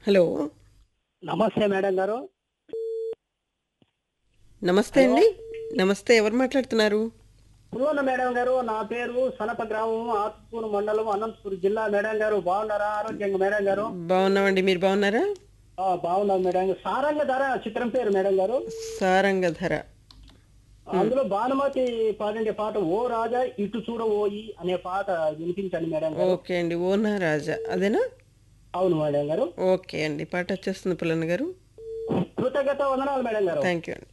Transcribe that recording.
hello నమస్తే madam గారు నమస్తే అండి నమస్తే ఎవరు మాట్లాడుతున్నారు పుల్వన్న మేడం గారు నా పేరు సనప గ్రామం ఆత్మకూరు మండలం అనంతపురం జిల్లా మేడం గారు బాగున్నారా ఆరోగ్యంగా మేడం గారు బాగున్నామండి మీరు బాగున్నారా ఆ, బాగున్నాం మేడం గారు సారంగ ధర చిత్రం పేరు మేడం గారు సారంగధర అందులో భానుమతి పాడండి పాట ఓ రాజా ఇటు చూడ ఓయి అనే పాట వినిపించండి మేడం గారు ఓకే అండి ఓనా రాజా అదేనా అవును మేడం గారు ఓకే అండి పాట వచ్చేస్తుంది పుల్లన్న గారు కృతజ్ఞత వందనాలు మేడం గారు థ్యాంక్ యూ అండి